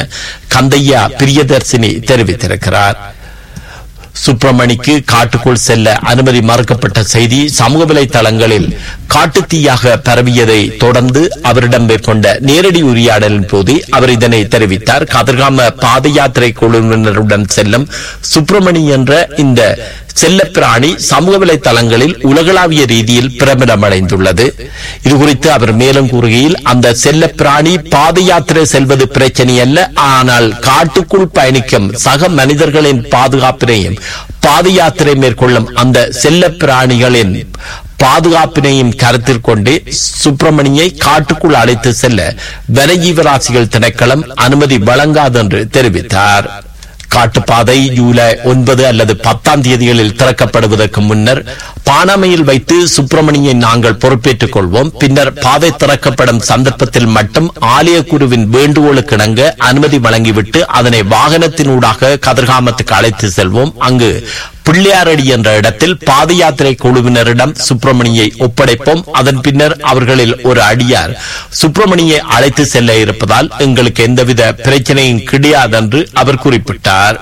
கந்தையா பிரியதர்சினி தெரிவித்திருக்கிறார் சுப்பிரமணிக்கு காட்டுக்குள் செல்ல அனுமதி மறுக்கப்பட்ட செய்தி சமூக வலைதளங்களில் காட்டுத்தீயாக பரவியதை தொடர்ந்து அவரிடம் மேற்கொண்ட நேரடி உரையாடலின் போது அவர் இதனை தெரிவித்தார் கதிர்காம பாத யாத்திரை குழுவினருடன் செல்லும் சுப்பிரமணி என்ற இந்த செல்லப்பிராணி சமூக வலைதளங்களில் உலகளாவிய ரீதியில் பிரபலமடைந்துள்ளது இதுகுறித்து அவர் மேலும் கூறுகையில் அந்த செல்லப்பிராணி பாத யாத்திரை செல்வது பிரச்சனை அல்ல ஆனால் காட்டுக்குள் பயணிக்கும் சக மனிதர்களின் பாதுகாப்பினையும் பாத யாத்திரை மேற்கொள்ளும் அந்த செல்லப்பிராணிகளின் பாதுகாப்பினையும் கருத்தில் கொண்டு சுப்பிரமணியை காட்டுக்குள் அழைத்து செல்ல வனஜீவராசிகள் திணைக்களம் அனுமதி வழங்காது என்று தெரிவித்தார் காட்டுப்பாதை ஜூலை ஒன்பது அல்லது பத்தாம் தேதிகளில் திறக்கப்படுவதற்கு முன்னர் பானாமையில் வைத்து சுப்பிரமணியை நாங்கள் பொறுப்பேற்றுக் கொள்வோம் பின்னர் பாதை திறக்கப்படும் சந்தர்ப்பத்தில் மட்டும் ஆலய குருவின் வேண்டுகோளுக்கு இணங்க அனுமதி வழங்கிவிட்டு அதனை வாகனத்தினூடாக கதிர்காமத்துக்கு அழைத்து செல்வோம் அங்கு பிள்ளையாரடி என்ற இடத்தில் பாத யாத்திரை குழுவினரிடம் சுப்பிரமணியை ஒப்படைப்போம் அதன் பின்னர் அவர்களில் ஒரு அடியார் சுப்பிரமணியை அழைத்து செல்ல இருப்பதால் எங்களுக்கு எந்தவித பிரச்சனையும் கிடையாதென்று அவர் குறிப்பிட்டார்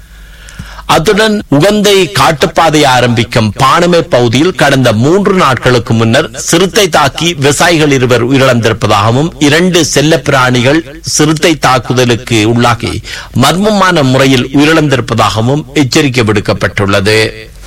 அத்துடன் உகந்தை காட்டுப்பாதை ஆரம்பிக்கும் பானமே பகுதியில் கடந்த மூன்று நாட்களுக்கு முன்னர் சிறுத்தை தாக்கி விவசாயிகள் இருவர் உயிரிழந்திருப்பதாகவும் இரண்டு செல்ல பிராணிகள் சிறுத்தை தாக்குதலுக்கு உள்ளாகி மர்மமான முறையில் உயிரிழந்திருப்பதாகவும் எச்சரிக்கை விடுக்கப்பட்டுள்ளது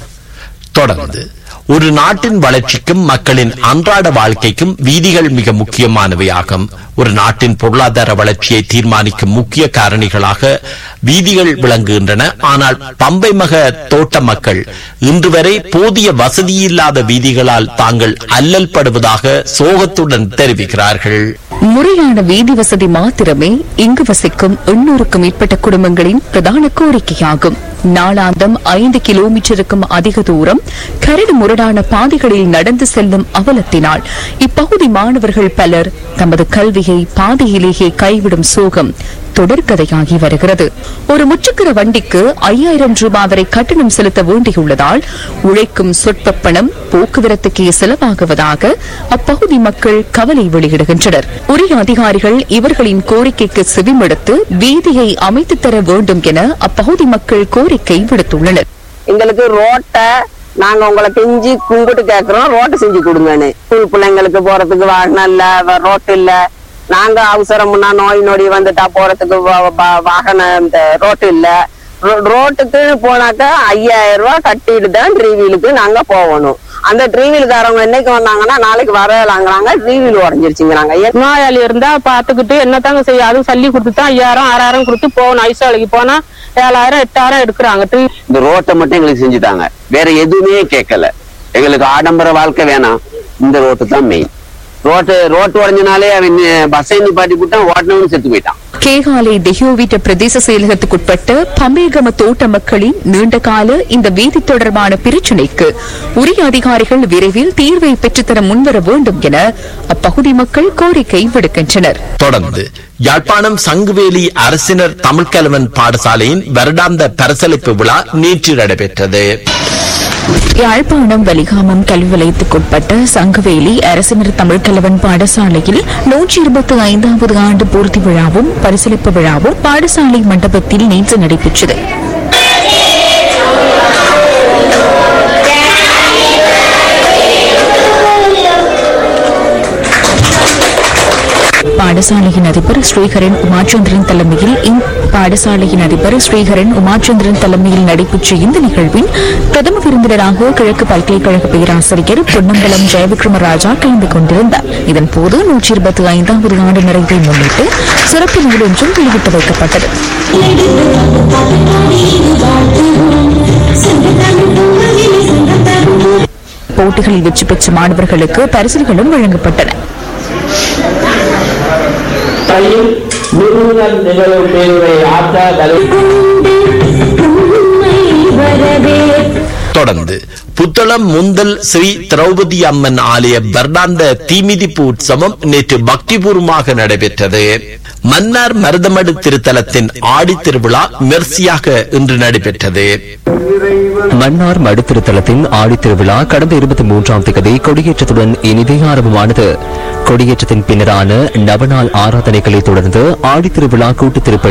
தொடர்ந்து ஒரு நாட்டின் வளர்ச்சிக்கும் மக்களின் அன்றாட வாழ்க்கைக்கும் வீதிகள் மிக முக்கியமானவையாகும் ஒரு நாட்டின் பொருளாதார வளர்ச்சியை தீர்மானிக்கும் முக்கிய காரணிகளாக வீதிகள் விளங்குகின்றன ஆனால் பம்பை மக தோட்ட மக்கள் இன்று வரை போதிய வசதியில்லாத வீதிகளால் தாங்கள் அல்லல் படுவதாக சோகத்துடன் தெரிவிக்கிறார்கள் முறையான வீதி வசதி மாத்திரமே இங்கு வசிக்கும் எண்ணூறுக்கும் மேற்பட்ட குடும்பங்களின் பிரதான கோரிக்கையாகும் நாளாந்தம் ஐந்து கிலோமீட்டருக்கும் அதிக தூரம் கரடு முரடான பாதைகளில் நடந்து செல்லும் அவலத்தினால் இப்பகுதி மாணவர்கள் பலர் தமது கல்வியை பாதையிலேயே கைவிடும் சோகம் தொடர்கதையாகி வருகிறது ஒரு முச்சக்கர வண்டிக்கு ஐயாயிரம் ரூபாய் வரை கட்டணம் செலுத்த வேண்டியுள்ளதால் உழைக்கும் சொற்ப பணம் போக்குவரத்துக்கே செலவாகுவதாக அப்பகுதி மக்கள் கவலை வெளியிடுகின்றனர் உரிய அதிகாரிகள் இவர்களின் கோரிக்கைக்கு செவிமடுத்து வீதியை அமைத்து தர வேண்டும் என அப்பகுதி மக்கள் கோரிக்கை விடுத்துள்ளனர் எங்களுக்கு ரோட்டை நாங்க உங்களை கெஞ்சி கும்பிட்டு கேக்குறோம் ரோட்டை செஞ்சு கொடுங்கன்னு ஸ்கூல் பிள்ளைங்களுக்கு போறதுக்கு வாகனம் இல்ல வ- ரோட்டு இல்ல நாங்க அவசரம்னா நோய் நொடி வந்துட்டா போறதுக்கு வா- வா- வாகனம் இந்த ரோட்டு இல்ல ரோ- ரோட்டுக்கு போனாக்கா ஐயாயிரம் ரூபாய் கட்டிட்டு தான் ட்ரீவீலுக்கு நாங்க போகணும் அந்த ட்ரீவீலுக்காரவங்க என்னைக்கு வந்தாங்கன்னா நாளைக்கு வரலாங்கிறாங்க ட்ரீவீல் உடஞ்சிருச்சுங்கிறாங்க ஏன் நோயாளி இருந்தா பாத்துக்கிட்டு என்னத்தாங்க செய்ய அதுவும் சல்லி கொடுத்து தான் ஐயாயிரம் ஆறாயிரம் கொடுத்து போகணும் ஐசாலைக்கு போனா ஏழாயிரம் எட்டாயிரம் எடுக்கிறாங்க ட்ரீ- இந்த ரோட்டை மட்டும் எங்களுக்கு செஞ்சுட்டாங்க வேற எதுவுமே கேட்கல எங்களுக்கு ஆடம்பர வாழ்க்கை வேணாம் இந்த ரோட்டு தான் மெயின் ரோட்டு ரோட்டு உடஞ்சனாலே அவன் பஸ்ஸை நிப்பாட்டி போட்டான் ஓட்டினவனு செத்து போயிட்டான் கேகாலை தெஹியோவிட்ட பிரதேச செயலகத்துக்குட்பட்ட பம்பேகம தோட்ட மக்களின் நீண்டகால இந்த வீதி தொடர்பான பிரச்சினைக்கு உரிய அதிகாரிகள் விரைவில் தீர்வை பெற்றுத்தர முன்வர வேண்டும் என அப்பகுதி மக்கள் கோரிக்கை விடுக்கின்றனர் தொடர்ந்து யாழ்ப்பாணம் சங்குவேலி அரசினர் தமிழ்கலவன் பாடசாலையின் வருடாந்த பரிசளிப்பு விழா நேற்று நடைபெற்றது யாழ்ப்பாணம் வலிகாமம் கல்வி வலயத்துக்குட்பட்ட சங்கவேலி அரசினர் தமிழ்கலவன் பாடசாலையில் நூற்றி இருபத்தி ஐந்தாவது ஆண்டு பூர்த்தி விழாவும் பரிசளிப்பு விழாவும் பாடசாலை மண்டபத்தில் நேற்று நடைபெற்றது பாடசாலையின் அதிபர் ஸ்ரீஹரன் உமாச்சந்திரன் தலைமையில் இந்த பாடசாலையின் அதிபர் ஸ்ரீஹரன் உமாச்சந்திரன் தலைமையில் நடைபெற்ற இந்த நிகழ்வின் பிரதம விருந்தினராக கிழக்கு பல்கலைக்கழக பேராசிரியர் பொன்னம்பலம் ஜெயவிக்ரம ராஜா கலந்து கொண்டிருந்தார் இதன்போது நூற்றி இருபத்தி ஐந்தாவது ஆண்டு நிறைவை முன்னிட்டு சிறப்பு நூல் ஒன்றும் வெளியிட்டு வைக்கப்பட்டது போட்டிகளில் வெற்றி பெற்ற மாணவர்களுக்கு பரிசுகளும் வழங்கப்பட்டன தொடர்ந்து புத்தளம் முந்தல் ஸ்ரீ திரௌபதி அம்மன் ஆலய வருடாந்த தீமிதிப்பு உற்சவம் நேற்று பக்திபூர்வமாக நடைபெற்றது மன்னார் மருதமடு திருத்தலத்தின் ஆடி திருவிழா மெர்சியாக இன்று நடைபெற்றது மன்னார் மடுத்திருத்தலத்தின் ஆடித்திருவிழா கடந்த இருபத்தி மூன்றாம் தேதி கொடியேற்றத்துடன் இனிதே ஆரம்பமானது கொடியேற்றத்தின் பின்னரான நவநாள் ஆராதனைகளை தொடர்ந்து ஆடித்திருவிழா கூட்டுத் திருப்பலி